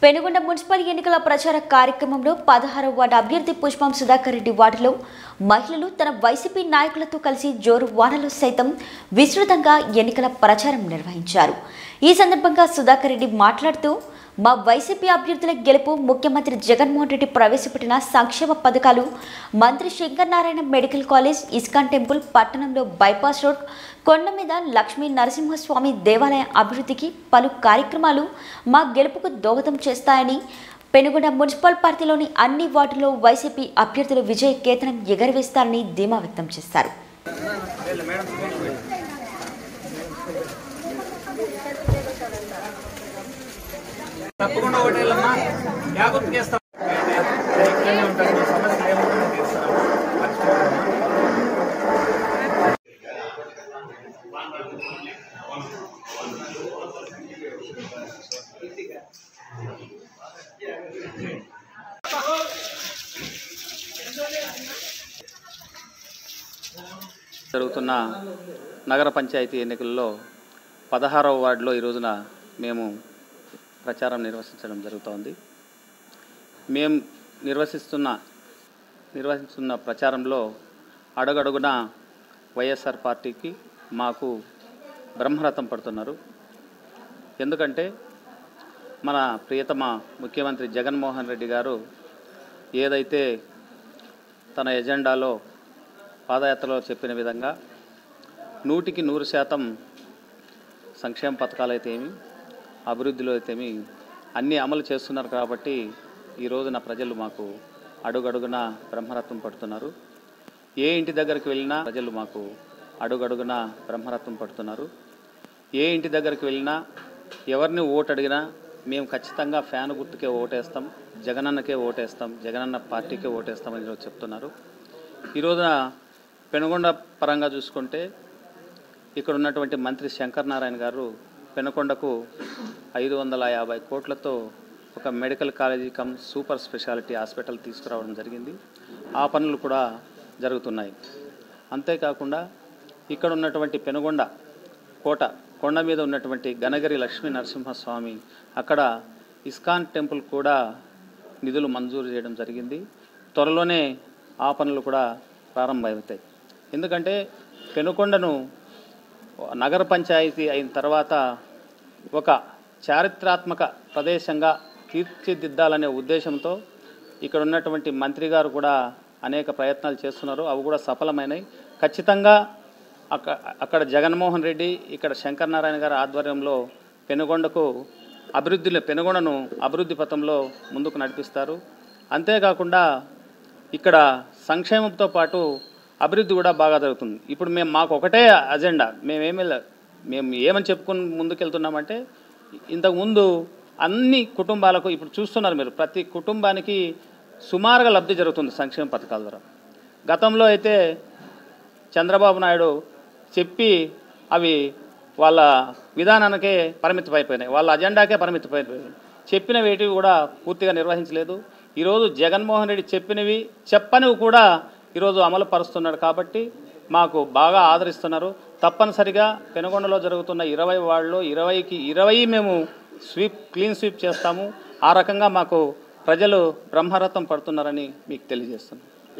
Penugonda municipal ఎన్నికల ప్రచార కార్యక్రమంలో పదహారవ వార్డు అభ్యర్థి పుష్పం సుధాకర్ రెడ్డి వార్డులో మహిళలు తన వైసీపీ నాయకులతో కలిసి జోరు వానలో సైతం విస్తృతంగా ఎన్నికల ప్రచారం నిర్వహించారు ఈ సందర్భంగా సుధాకర్ రెడ్డి మాట్లాడుతూ మా వైసీపీ అభ్యర్థుల గెలుపు ముఖ్యమంత్రి జగన్మోహన్ రెడ్డి ప్రవేశపెట్టిన సంక్షేమ పథకాలు మంత్రి Shankar Narayana medical college ISKCON temple పట్టణంలో బైపాస్ రోడ్ కొండ మీద లక్ష్మీ నరసింహస్వామి దేవాలయ అభివృద్ధికి పలు కార్యక్రమాలు మా గెలుపుకు దోహదం చేస్తాయని పెనుగొండ మున్సిపల్ పార్టీలోని అన్ని వార్డుల్లో వైసీపీ అభ్యర్థులు విజయ కేతనం ఎగరవేస్తారని ధీమా వ్యక్తం చేశారు తప్పకుండా ఓటేళ్ళమ్మా జాగ్రత్త చేస్తాం ఇక్కడనే ఉంటారు మీ సమస్యలు ఏముంటుందో తీరుస్తాం మర్చిపోకమ్మా. జరుగుతున్న నగర పంచాయతీ ఎన్నికల్లో పదహారవ వార్డులో ఈ రోజున మేము ప్రచారం నిర్వహించడం జరుగుతోంది మేము నిర్వహిస్తున్న నిర్వహిస్తున్న ప్రచారంలో అడుగడుగున వైఎస్ఆర్ పార్టీకి మాకు బ్రహ్మరథం పడుతున్నారు ఎందుకంటే మన ప్రియతమ ముఖ్యమంత్రి జగన్మోహన్ రెడ్డి గారు ఏదైతే తన ఎజెండాలో పాదయాత్రలో చెప్పిన విధంగా నూటికి నూరు శాతం సంక్షేమ పథకాలు అయితే ఏమి అభివృద్ధిలో అయితేమి అన్నీ అమలు చేస్తున్నారు కాబట్టి ఈ రోజున ప్రజలు మాకు అడుగడుగున బ్రహ్మరత్వం పడుతున్నారు ఏ ఇంటి దగ్గరికి వెళ్ళినా ప్రజలు మాకు అడుగడుగున బ్రహ్మరత్వం పడుతున్నారు ఏ ఇంటి దగ్గరికి వెళ్ళినా ఎవరిని ఓటు అడిగినా మేము ఖచ్చితంగా ఫ్యాన్ గుర్తుకే ఓటేస్తాం జగనన్నకే ఓటేస్తాం జగనన్న పార్టీకే ఓటేస్తామని ఈరోజు చెప్తున్నారు ఈ రోజున పెనుగొండ పరంగా చూసుకుంటే ఇక్కడ ఉన్నటువంటి మంత్రి శంకర్ నారాయణ గారు పెనుకొండకు ఐదు వందల యాభై కోట్లతో ఒక medical college cum super speciality hospital తీసుకురావడం జరిగింది ఆ పనులు కూడా జరుగుతున్నాయి అంతేకాకుండా ఇక్కడ ఉన్నటువంటి పెనుగొండ కోట కొండ మీద ఉన్నటువంటి గనగిరి లక్ష్మీ నరసింహస్వామి అక్కడ ఇస్కాన్ టెంపుల్ కూడా నిధులు మంజూరు చేయడం జరిగింది త్వరలోనే ఆ పనులు కూడా ప్రారంభమవుతాయి ఎందుకంటే పెనుకొండను నగర పంచాయతీ అయిన తర్వాత ఒక చారిత్రాత్మక ప్రదేశంగా తీర్చిదిద్దాలనే ఉద్దేశంతో ఇక్కడ ఉన్నటువంటి మంత్రి గారు కూడా అనేక ప్రయత్నాలు చేస్తున్నారు అవి కూడా సఫలమైనవి ఖచ్చితంగా అక్క అక్కడ జగన్మోహన్ రెడ్డి ఇక్కడ శంకర్ నారాయణ గారి ఆధ్వర్యంలో పెనుగొండకు అభివృద్ధిలో పెనుగొండను అభివృద్ధి పథంలో ముందుకు నడిపిస్తారు అంతేకాకుండా ఇక్కడ సంక్షేమంతో పాటు అభివృద్ధి కూడా బాగా జరుగుతుంది ఇప్పుడు మేము మాకు ఒకటే అజెండా మేమేమి మేము ఏమని చెప్పుకుని ముందుకెళ్తున్నామంటే ఇంతకుముందు అన్ని కుటుంబాలకు ఇప్పుడు చూస్తున్నారు మీరు ప్రతి కుటుంబానికి సుమారుగా లబ్ధి జరుగుతుంది సంక్షేమ పథకాల ద్వారా గతంలో అయితే చంద్రబాబు నాయుడు చెప్పి అవి వాళ్ళ విధానానికే పరిమితమైపోయినాయి వాళ్ళ అజెండాకే పరిమితమైపోయినాయి చెప్పిన వేటివి కూడా పూర్తిగా నిర్వహించలేదు ఈరోజు జగన్మోహన్ రెడ్డి చెప్పినవి చెప్పనివి కూడా ఈరోజు అమలు పరుస్తున్నాడు కాబట్టి మాకు బాగా ఆదరిస్తున్నారు తప్పనిసరిగా పెనుగొండలో జరుగుతున్న ఇరవై వార్డులో ఇరవైకి ఇరవై మేము స్వీప్ క్లీన్ స్వీప్ చేస్తాము ఆ రకంగా మాకు ప్రజలు బ్రహ్మరథం పడుతున్నారని మీకు తెలియజేస్తున్నాను